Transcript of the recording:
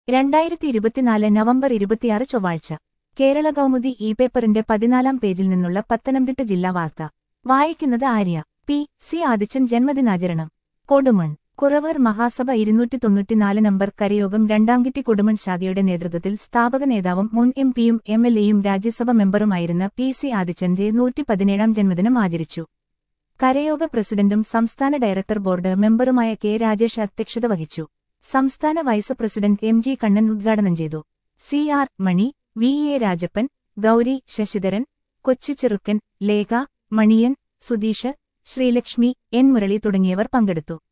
രണ്ടായിരത്തി ഇരുപത്തിനാല് നവംബർ ഇരുപത്തിയാറ് ചൊവ്വാഴ്ച കേരള കൗമുദി ഇ പേപ്പറിന്റെ പതിനാലാം പേജിൽ നിന്നുള്ള പത്തനംതിട്ട ജില്ലാ വാർത്ത വായിക്കുന്നത് ആര്യ പി സി ആദിച്ചൻ ജന്മദിനാചരണം കൊടുമൺ കുറവർ മഹാസഭ ഇരുന്നൂറ്റി തൊണ്ണൂറ്റിനാല് നമ്പർ കരയോഗം രണ്ടാംകിറ്റി കൊടുമൺ ശാഖയുടെ നേതൃത്വത്തിൽ സ്ഥാപക നേതാവും മുൻ എം പിയും എം എൽ എയും രാജ്യസഭ മെമ്പറുമായിരുന്ന പി സി ആദിച്ചന്റെ നൂറ്റി പതിനേഴാം ജന്മദിനം ആചരിച്ചു കരയോഗ പ്രസിഡന്റും സംസ്ഥാന ഡയറക്ടർ ബോർഡ് മെമ്പറുമായ കെ രാജേഷ് അധ്യക്ഷത വഹിച്ചു സംസ്ഥാന vice president M G Kannan ഉദ്ഘാടനം ചെയ്തു C R Mani V A Rajappan Gauri Sasidharan Kochucherukkan Lekha Maniyan Sudheesh Sreelakshmi N Murali തുടങ്ങിയവർ പങ്കെടുത്തു